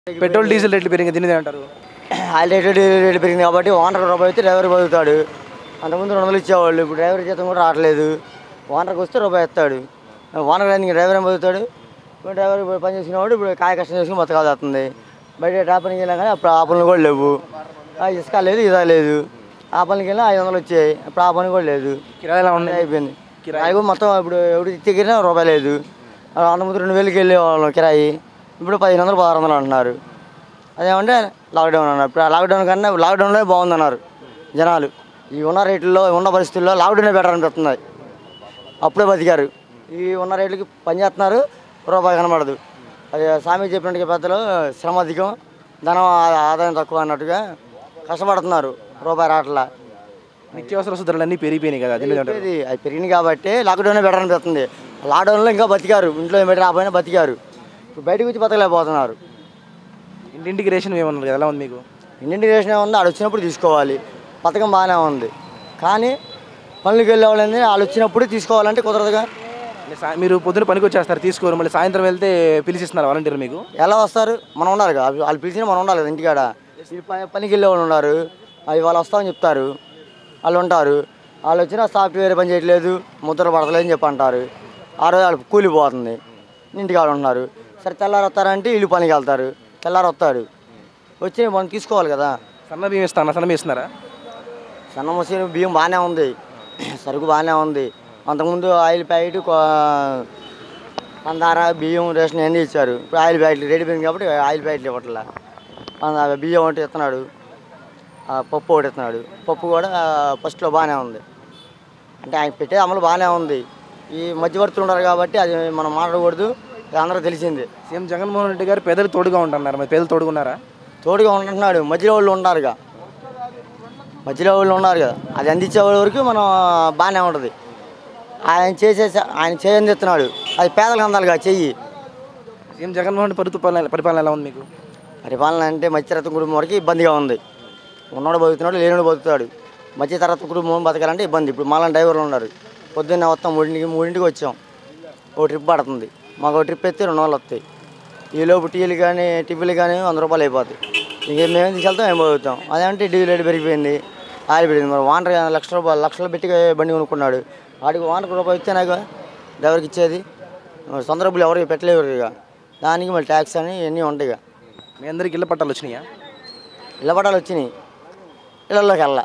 Petrol diesel రేట్లు పెరిగి దీని అంటారు ఆయిల్ రేట్ రేట్ పెరిగింది కాబట్టి ఓనర్ రూపాయి అయితే డ్రైవర్ బతుకుతాడు అంతకుముందు రెండు వందలు ఇచ్చేవాళ్ళు ఇప్పుడు డ్రైవర్ జీతం కూడా రావట్లేదు ఓనర్కి వస్తే రూపాయి ఇస్తాడు ఓనర్ కానీ డ్రైవర్ ఏం బతుకుతాడు ఇప్పుడు డ్రైవర్ ఇప్పుడు పని చేసుకునేవాడు ఇప్పుడు కాయ కష్టం చేసుకుని బతకాల్సి వస్తుంది బయట టాపనికి వెళ్ళాం కానీ అప్పుడు ఆ పనులు కూడా లేవు ఆ ఇసుక లేదు ఇదా లేదు ఆ పనికి వెళ్ళినా ఐదు వందలు వచ్చాయి ఇప్పుడు ఆ పని కూడా లేదు కిరాయి ఎలా ఉన్నాయి అయిపోయింది కిరాయి కూడా మొత్తం ఇప్పుడు ఎవరు తిరిగినా రూపాయి లేదు అంతకుముందు రెండు వేలకి వెళ్ళే వాళ్ళం కిరాయి ఇప్పుడు పదిహేను వందలు పదహారు వందలు అంటున్నారు అదేమంటే లాక్డౌన్ అన్నారు ఇప్పుడు ఆ లాక్డౌన్ కన్నా లాక్డౌన్లో బాగుందన్నారు జనాలు ఈ ఉన్న రేట్లలో ఉన్న పరిస్థితుల్లో లాక్డౌనే బెటర్ అనిపిస్తుంది అప్పుడే బతికారు ఈ ఉన్న రేట్లకి పని చేస్తున్నారు రూపాయి కనబడదు అది స్వామి చెప్పినట్టుగా పెద్దలు శ్రమ అధికం ధనం ఆ- ఆదాయం తక్కువ అన్నట్టుగా కష్టపడుతున్నారు రూపాయి రావట్లా నిత్యావసర ధరలు అన్నీ పెరిగిపోయినాయి కదా దీని అంటారు ఇది అది పెరిగింది కాబట్టి లాక్డౌన్ బెటర్ అనిపిస్తుంది లాక్డౌన్లో ఇంకా బతికారు ఇంట్లో ఏం పెట్టి రాపోయినా బతికారు ఇప్పుడు బయటకు వచ్చి బతకలేకపోతున్నారు ఇంటింటికి రేషన్ ఏమన్నారు కదా ఎలా ఉంది మీకు ఇండియన్ రేషన్ ఉంది ఆడు వచ్చినప్పుడు తీసుకోవాలి పథకం బాగానే ఉంది కానీ పనులకు వెళ్ళే వాళ్ళని వాళ్ళు వచ్చినప్పుడు తీసుకోవాలంటే కుదరదుగా అంటే సా- మీరు పొద్దున పనికి వచ్చేస్తారు తీసుకోరు మళ్ళీ సాయంత్రం వెళ్తే పిలిచిస్తున్నారు వాలంటీర్ మీకు ఎలా వస్తారు మనం ఉండాలి కదా వాళ్ళు పిలిచిన మనం ఉండాలి కదా ఇంటికాడ ఈ ప- పనికి వెళ్ళే వాళ్ళు ఉన్నారు అవి వాళ్ళు వస్తామని చెప్తారు వాళ్ళు ఉంటారు వాళ్ళు వచ్చినా సాఫ్ట్వేర్ పని చేయట్లేదు ముద్ర పడతలేదు అని చెప్పి అంటారు ఆ రోజు వాళ్ళు కూలిపోతుంది ఇంటికాడ ఉంటున్నారు సరే తెల్లారి వస్తారంటే ఇల్లు పనికి వెళ్తారు తెల్లారి వస్తాడు వచ్చి మనం తీసుకోవాలి కదా సన్న బియ్యం ఇస్తాను సన్న బియ్యం ఇస్తున్నారా సన్న మసీదు బియ్యం బాగానే ఉంది సరుకు బాగానే ఉంది అంతకుముందు ఆయిల్ ప్యాకెట్ పందార బియ్యం రేషన్ అన్నీ ఇచ్చారు ఇప్పుడు ఆయిల్ ప్యాకెట్లు రెడీ పోయింది కాబట్టి ఆయిల్ ప్యాకెట్లు ఇవ్వట్లే పంద- బియ్యం ఒకటి ఇస్తున్నాడు ఆ, పప్పు ఒకటి ఇస్తున్నాడు పప్పు కూడా ఫస్ట్లో బాగానే ఉంది అంటే ఆయన పెట్టే అమలు బాగానే ఉంది ఈ మధ్యవర్తులు ఉన్నారు కాబట్టి అది మనం మాట్లాడకూడదు ఇది అందరూ తెలిసింది సీఎం జగన్మోహన్ రెడ్డి గారు పేదలు తోడుగా ఉంటున్నారు మరి పేదలు తోడుగున్నారా తోడుగా ఉంటున్నాడు మధ్యలో వాళ్ళు ఉన్నారుగా మధ్యలో వాళ్ళు ఉన్నారు కదా అది అందించే వాళ్ళ వరకు మనం బాగానే ఉంటుంది ఆయన చేసే ఆయన చేయందిస్తున్నాడు అది పేదలకు అందాలిగా చెయ్యి సీఎం జగన్మోహన్ రెడ్డి పరిపాలన పరిపాలన ఎలా ఉంది మీకు పరిపాలన అంటే మధ్యతరగతి కుటుంబం వరకు ఇబ్బందిగా ఉంది ఉన్నోడు బతుకుతున్నాడు లేనివాడు బతుకుతాడు మధ్యతరగతి కుటుంబం బతకాలంటే ఇబ్బంది ఇప్పుడు మాలాంటి డ్రైవర్లు ఉన్నారు పొద్దున్నే వస్తాం మూడింటికి మూడింటికి వచ్చాం ఓ ట్రిప్ పడుతుంది మాకు ఒక ట్రిప్ ఎత్తే రెండు వందలు వస్తాయి ఈ లోపు టీలు కానీ టిఫిన్లు కానీ వంద రూపాయలు అయిపోతాయి ఇంకేం మేమేం తీసుకెళ్తాం ఏం పోతాం అదేంటే డీజిల్ రేటు పెరిగిపోయింది ఆయిల్ పెరిగింది మరి వానర్ లక్ష రూపాయలు లక్షలు పెట్టి బండి కొనుక్కున్నాడు వాడికి వానకు రూపాయి ఇస్తే నాకు డ్రైవర్కి ఇచ్చేది మరి సొంత డబ్బులు ఎవరికి పెట్టలేరు ఇక దానికి మళ్ళీ ట్యాక్స్ అని ఇవన్నీ ఉంటాయి ఇక మీ అందరికి ఇళ్ళ పట్టాలు వచ్చినాయా ఇళ్ళ పట్టాలు వచ్చినాయి ఇళ్ళల్లోకి వెళ్ళా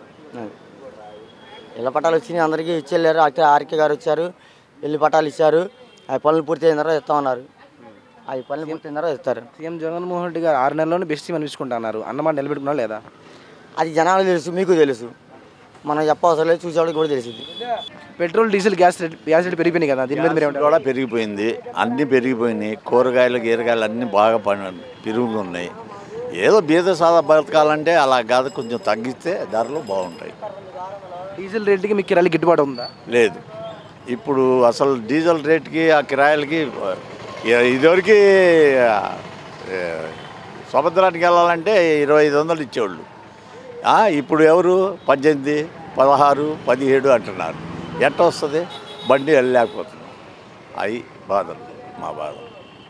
ఇళ్ళ పట్టాలు వచ్చినాయి అందరికీ ఇచ్చి వెళ్ళారు ఆర్కే ఆర్కే గారు వచ్చారు ఇల్లు పట్టాలు ఇచ్చారు ఆ పనులు పూర్తి అయిన తర్వాత ఇస్తామన్నారు ఆ పనులు పూర్తి అయిన తర్వాత ఇస్తారు సీఎం జగన్మోహన్ రెడ్డి గారు ఆరు నెలల్లోనే బెస్ట్ సీఎం అనిపించుకుంటున్నారు అన్నమాట నిలబెట్టుకున్నా లేదా అది జనాలు తెలుసు మీకు తెలుసు మనం చెప్పవసరం లేదు చూసేవాడికి కూడా తెలిసింది petrol diesel gas rate gas rate పెరిగిపోయినాయి కదా దీని మీద మీరు ఏమంటారు కూడా పెరిగిపోయింది అన్నీ పెరిగిపోయినాయి కూరగాయలు గీరగాయలు అన్నీ బాగా పని పెరుగుతున్నాయి ఏదో బీద సాదా బతకాలంటే అలా కాదు కొంచెం తగ్గిస్తే ధరలు బాగుంటాయి డీజిల్ రేట్కి మీకు కిరాయి గిట్టుబాటు ఉందా లేదు ఇప్పుడు అసలు డీజిల్ రేట్కి ఆ కిరాయిలకి ఇ- ఇదివరకు ఆ, ఏ, సముద్రానికి వెళ్ళాలంటే ఇరవై ఐదు వందలు ఇచ్చేవాళ్ళు ఆ, ఇప్పుడు ఎవరు పద్దెనిమిది పదహారు పదిహేడు అంటున్నారు ఎట్ట వస్తుంది బండి వెళ్ళలేకపోతున్నాం అవి బాధలు మా బాధలు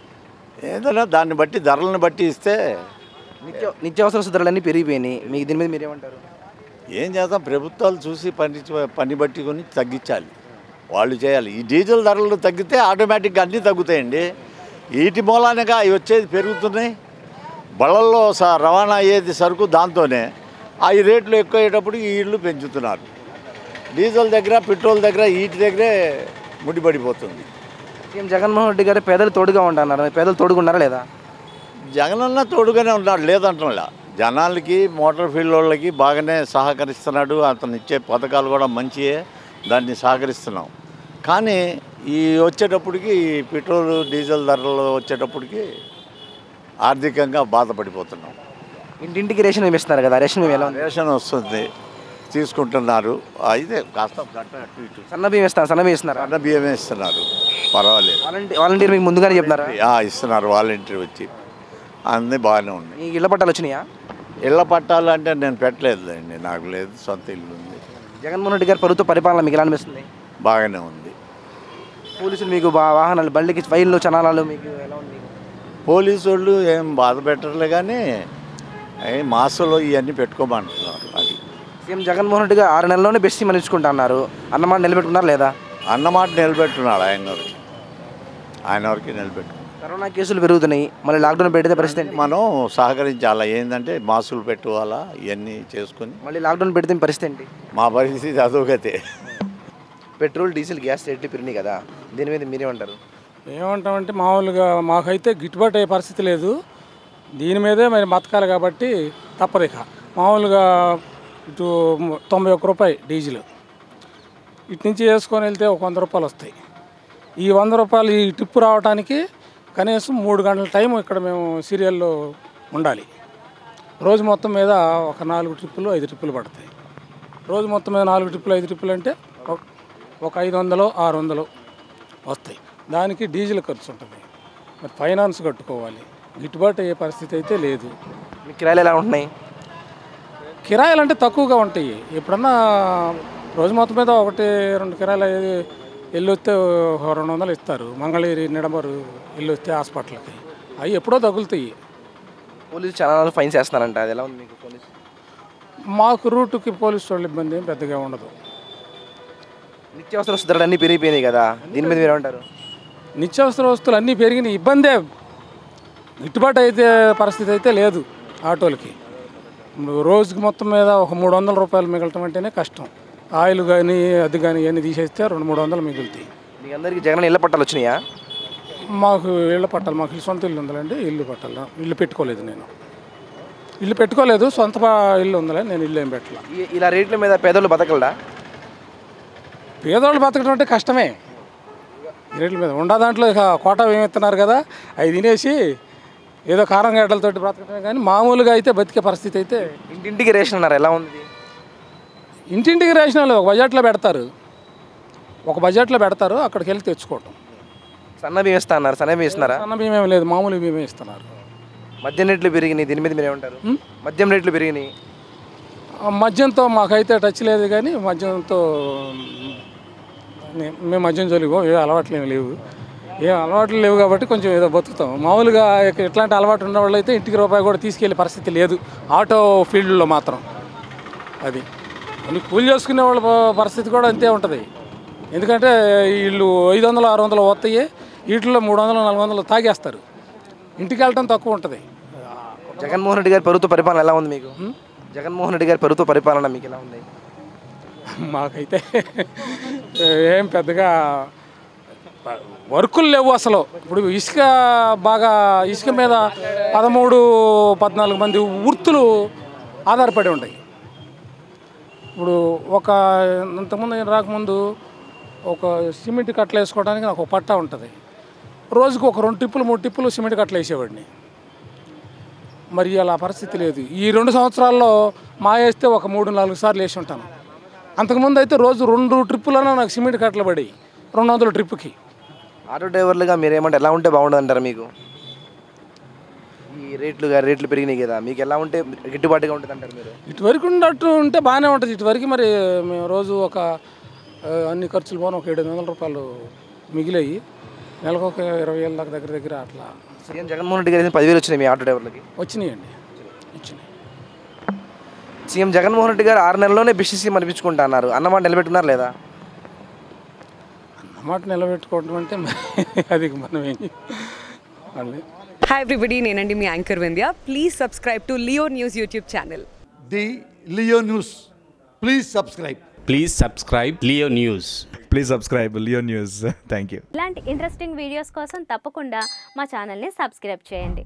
ఏదైనా దాన్ని బట్టి ధరలను బట్టి ఇస్తే నిత్య నిత్యావసర ధరలు పెరిగిపోయినాయి మీకు దీని మీద మీరు ఏమంటారు ఏం చేద్దాం ప్రభుత్వాలు చూసి పని పని పట్టుకొని తగ్గించాలి వాళ్ళు చేయాలి ఈ డీజిల్ ధరలు తగ్గితే ఆటోమేటిక్గా అన్నీ తగ్గుతాయండి వీటి మూలానగా అవి వచ్చేది పెరుగుతున్నాయి బళ్ళల్లో స రవాణా అయ్యేది సరుకు దాంతోనే అవి రేట్లు ఎక్కువ అయ్యేటప్పుడు ఈ ఇళ్ళు పెంచుతున్నారు డీజిల్ దగ్గర పెట్రోల్ దగ్గర వీటి దగ్గరే ముడిపడిపోతుంది సీఎం జగన్మోహన్ రెడ్డి గారు పేదలు తోడుగా ఉంటున్నారు మరి పేదలు తోడుగున్నారా లేదా జగనన్న తోడుగానే ఉన్నాడు లేదంటున్నా జనాలకి మోటార్ ఫీల్డ్ వాళ్ళకి బాగానే సహకరిస్తున్నాడు అతను ఇచ్చే పథకాలు కూడా మంచియే దాన్ని సహకరిస్తున్నాం కానీ ఈ వచ్చేటప్పటికి ఈ పెట్రోల్ డీజిల్ ధరలు వచ్చేటప్పటికి ఆర్థికంగా బాధపడిపోతున్నాం ఇంటింటికి రేషన్ ఇస్తున్నారు కదా రేషన్ మేము ఎలా ఉంది రేషన్ వస్తుంది తీసుకుంటున్నారు అయితే కాస్త గట్ట అటు ఇటు సన్న బియ్యం ఇస్తాను సన్న బియ్యం ఇస్తున్నారా అన్న బియ్యమే ఇస్తున్నారు పర్వాలేదు వాలంటీ వాలంటీర్ మీకు ముందుగానే చెప్తున్నారా ఆ, ఇస్తున్నారు వాలంటీర్ వచ్చి అన్నీ బాగానే ఉన్నాయి మీ ఇళ్ళ పట్టాలు వచ్చినాయా ఇళ్ళ పట్టాలు అంటే నేను పెట్టలేదండి నాకు లేదు సొంత ఇల్లు ఉంది జగన్మోహన్ రెడ్డి గారి ప్రభుత్వ పరిపాలన మీకు ఎలా అనిపిస్తుంది బాగానే ఉంది పోలీసులు మీకు బా వాహనాలు బండికి ఫైన్లు చనాలాలు మీకు ఎలా ఉంది పోలీసు వాళ్ళు ఏం బాధ పెట్టర్లే కానీ ఏ మాసులు ఇవన్నీ పెట్టుకోమంటున్నారు అది సీఎం జగన్మోహన్ రెడ్డి గారు ఆరు నెలల్లోనే బెస్ట్ సీఎం అనిపించుకుంటా అన్నారు అన్నమాట నిలబెట్టుకున్నారు లేదా అన్నమాట నిలబెట్టున్నాడు ఆయన వరకు ఆయన వరకు నిలబెట్టు కరోనా కేసులు పెరుగుతున్నాయి మళ్ళీ లాక్డౌన్ పెడితే పరిస్థితి ఏంటి? మనం సహకరించాలా ఏంటంటే మాసులు పెట్టుకోవాలా ఇవన్నీ చేసుకుని మళ్ళీ లాక్డౌన్ పెడితే మీ పరిస్థితి ఏంటి మా పరిస్థితి అదొకతే పెట్రోల్ డీజిల్ గ్యాస్ రేట్లు పెరిగినాయి కదా దీని మీద మీరేమంటారు ఏమంటామంటే మామూలుగా మాకైతే గిట్టుబాటు అయ్యే పరిస్థితి లేదు దీని మీదే మరి బతకాలి కాబట్టి తప్పదు ఇక మామూలుగా ఇటు తొంభై ఒక్క రూపాయి డీజిల్ ఇటు నుంచి వేసుకొని వెళ్తే ఒక వంద రూపాయలు వస్తాయి ఈ వంద రూపాయలు ఈ ట్రిప్ రావడానికి కనీసం మూడు గంటల టైం ఇక్కడ మేము సీరియల్లో ఉండాలి రోజు మొత్తం మీద ఒక నాలుగు ట్రిప్పులు ఐదు ట్రిప్పులు పడతాయి రోజు మొత్తం మీద నాలుగు ట్రిప్పులు ఐదు ట్రిప్పులు అంటే ఒక- ఒక ఐదు వందలు ఆరు వందలు వస్తాయి దానికి డీజిల్ ఖర్చు ఉంటుంది మరి ఫైనాన్స్ కట్టుకోవాలి గిట్టుబాటు అయ్యే పరిస్థితి అయితే లేదు మీ కిరాయిలు ఎలా ఉంటున్నాయి కిరాయిలు అంటే తక్కువగా ఉంటాయి ఎప్పుడన్నా రోజు మొత్తం మీద ఒకటి రెండు కిరాయిలు అయ్యేది వెళ్ళి వస్తే ఒక రెండు వందలు ఇస్తారు మంగళగిరి నిడమరు వెళ్ళి వస్తే హాస్పిటల్కి అవి ఎప్పుడో తగులుతాయి పోలీసు చాలా ఫైన్స్ వేస్తున్నారంట అది ఎలా ఉంది మీకు పోలీసు మాకు రూటుకి పోలీసు వాళ్ళ ఇబ్బంది ఏం పెద్దగా ఉండదు నిత్యావసర వస్తువులు అన్నీ పెరిగిపోయినాయి కదా దీని మీద మీరు ఏమంటారు నిత్యావసర వస్తువులు అన్నీ పెరిగిన ఇబ్బందే గిట్టుబాటు అయితే పరిస్థితి అయితే లేదు ఆటోలకి ఇప్పుడు రోజుకి మొత్తం మీద ఒక మూడు వందల రూపాయలు మిగలటం అంటేనే కష్టం ఆయిల్ కానీ అది కానీ ఇవన్నీ తీసేస్తే రెండు మూడు వందలు మిగులుతాయి మీకు అందరికీ జగన్ ఇళ్ళ పట్టాలు వచ్చినాయా మాకు ఇళ్ళ పట్టాలి మాకు ఇల్లు సొంత ఇల్లు ఉందండి ఇల్లు పట్టాలి ఇల్లు పెట్టుకోలేదు నేను ఇల్లు పెట్టుకోలేదు సొంత ప- ఇల్లు ఉందిలే నేను ఇల్లు ఏం పెట్టాల ఈ- ఇలా రేట్ల మీద పేదోళ్ళు బతకలడా పేదవాళ్ళు బతకడం అంటే కష్టమే ఈ రేట్ల మీద ఉండా దాంట్లో ఇక కోట ఏమెత్తున్నారు కదా అవి తినేసి ఏదో కారం గడ్డలతోటి బ్రతకడమే కానీ మామూలుగా అయితే బతికే పరిస్థితి అయితే ఇంటింటికి రేషన్ అన్నారు ఎలా ఉంది ఇది? ఇంటింటికి రేషన్ వాళ్ళు ఒక బడ్జెట్లో పెడతారు ఒక బడ్జెట్లో పెడతారు అక్కడికి వెళ్ళి తెచ్చుకోవటం సన్న బియ్యం ఇస్తా అన్నారు సన్న బియ్యం ఇస్తున్నారా సన్న బియ్యం ఏం లేదు మామూలు బియ్యమే ఇస్తున్నారు మద్యం రేట్లు పెరిగినాయి దీని మీద మీరు ఏమంటారు మద్యం రేట్లు పెరిగినాయి ఆ మద్యంతో మాకైతే టచ్ లేదు కానీ మద్యంతో మే- మేము మద్యం జోలికి పోం. ఏ అలవాట్లు ఏమి లేవు ఏం అలవాట్లు లేవు కాబట్టి కొంచెం ఏదో బతుకుతాం మామూలుగా ఇక ఇట్లాంటి అలవాటు ఉన్న వాళ్ళు అయితే ఇంటికి రూపాయి కూడా తీసుకెళ్ళే పరిస్థితి లేదు ఆటో ఫీల్డ్లో మాత్రం అది అని కూలి చేసుకునే వాళ్ళ ప- పరిస్థితి కూడా అంతే ఉంటుంది ఎందుకంటే వీళ్ళు ఐదు వందలు ఆరు వందలు వస్తాయి వీటిలో మూడు వందలు నాలుగు వందలు తాగేస్తారు ఇంటికి వెళ్ళటం తక్కువ ఉంటుంది జగన్మోహన్ రెడ్డి గారి ప్రభుత్వ పరిపాలన ఎలా ఉంది మీకు జగన్మోహన్ రెడ్డి గారి ప్రభుత్వ పరిపాలన మీకు ఎలా ఉంది మాకైతే ఏం పెద్దగా వర్కులు లేవు అసలు ఇప్పుడు ఇసుక బాగా ఇసుక మీద పదమూడు పద్నాలుగు మంది వృత్తులు ఆధారపడి ఉంటాయి ఇప్పుడు ఒక ఇంతకుముందు నేను రాకముందు ఒక సిమెంట్ కట్టలు వేసుకోవడానికి నాకు ఒక పట్టా ఉంటుంది రోజుకు ఒక రెండు టిప్పులు మూడు టిప్పులు సిమెంట్ కట్టలు వేసేవాడిని మరి అలా పరిస్థితి లేదు ఈ రెండు సంవత్సరాల్లో మా వేస్తే ఒక మూడు నాలుగు సార్లు వేసి ఉంటాను అంతకుముందు అయితే రోజు రెండు ట్రిప్పులన్నా నాకు సిమెంట్ కట్టలు పడి రెండు వందల ట్రిప్పుకి ఆటో డ్రైవర్లుగా మీరు ఏమంటే ఎలా ఉంటే బాగుండదు అంటారు మీకు ఈ రేట్లు గా- రేట్లు పెరిగినాయి కదా మీకు ఎలా ఉంటే గిట్టుబాటుగా ఉంటుంది అంటారు మీరు ఇటువరకు ఉన్నట్టు ఉంటే బాగానే ఉంటుంది ఇటువరకు మరి మేము రోజు ఒక ఆ, అన్ని ఖర్చులు పోను ఒక ఏడు వందల రూపాయలు మిగిలాయి నెలకు ఒక ఇరవై ఏళ్ళ దాకా దగ్గర దగ్గర అట్లా సీఎం జగన్మోహన్ రెడ్డి గారి పదివేలు వచ్చినాయి మీ ఆటో డ్రైవర్లకి వచ్చినాయండి వచ్చినాయి సీఎం జగన్మోహన్ రెడ్డి గారు ఆరు నెలల్లోనే బిసిసి అనిపించుకుంటా అన్నారు అన్నమాట నిలబెట్టుకున్నారు లేదా అన్నమాట నిలబెట్టుకోవడం అంటే మరి అది మనం ఏం మళ్ళీ హాయ్ ఎవ్రీబడి నేనండి మీ anchor Vindhya please subscribe to Leo News YouTube channel the Leo News. Please subscribe. Please subscribe Leo News. Please subscribe Leo News thank you ఇలాంటి ఇంట్రెస్టింగ్ వీడియోస్ కోసం తప్పకుండా మా ఛానల్ని సబ్స్క్రైబ్ చేయండి